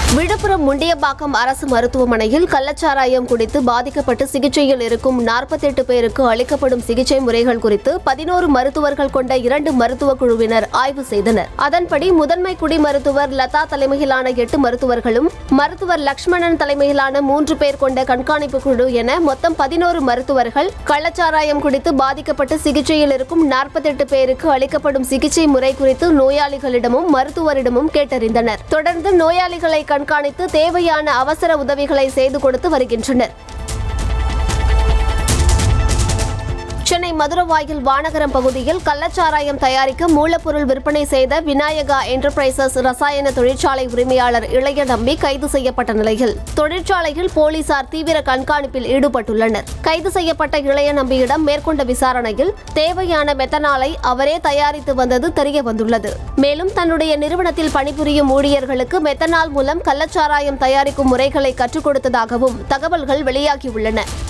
விழுப்புரம் முண்டியம்பாக்கம் அரசு மருத்துவமனையில் கள்ளச்சாராயம் குடித்து பாதிக்கப்பட்டு சிகிச்சையில் இருக்கும் 48 பேருக்கு அளிக்கப்படும் சிகிச்சை முறைகள் குறித்து பதினோரு மருத்துவர்கள் கொண்ட இரண்டு மருத்துவ குழுவினர் ஆய்வு செய்தனர் அதன்படி முதன்மை குடி மருத்துவர் லதா தலைமையிலான எட்டு மருத்துவர்களும் மருத்துவர் லக்ஷ்மணன் தலைமையிலான மூன்று பேர் கொண்ட கண்காணிப்பு குழு என மொத்தம் பதினோரு மருத்துவர்கள் கள்ளச்சாராயம் குடித்து பாதிக்கப்பட்டு சிகிச்சையில் இருக்கும் 48 பேருக்கு அளிக்கப்படும் சிகிச்சை முறை குறித்து நோயாளிகளிடமும் மருத்துவரிடமும் கேட்டறிந்தனர் தொடர்ந்து நோயாளிகளை கண்காணித்து தேவையான அவசர உதவிகளை செய்து கொடுத்து வருகின்றனர் சென்னை மதுரவாயில் வானகரம் பகுதியில் கள்ளச்சாராயம் தயாரிக்க மூலப்பொருள் விற்பனை செய்த விநாயகா என்டர்பிரைசஸ் ரசாயன தொழிற்சாலை உரிமையாளர் இளைய நம்பி கைது செய்யப்பட்ட நிலையில் தொழிற்சாலையில் போலீசார் தீவிர கண்காணிப்பில் ஈடுபட்டுள்ளனர் கைது செய்யப்பட்ட இளைய நம்பியிடம் மேற்கொண்ட விசாரணையில் தேவையான மெத்தனாலை அவரே தயாரித்து வந்தது தெரிய வந்துள்ளது மேலும் தன்னுடைய நிறுவனத்தில் பணிபுரியும் ஊழியர்களுக்கு மெத்தனால் மூலம் கள்ளச்சாராயம் தயாரிக்கும் முறைகளை கற்றுக் கொடுத்ததாகவும் தகவல்கள் வெளியாகியுள்ளன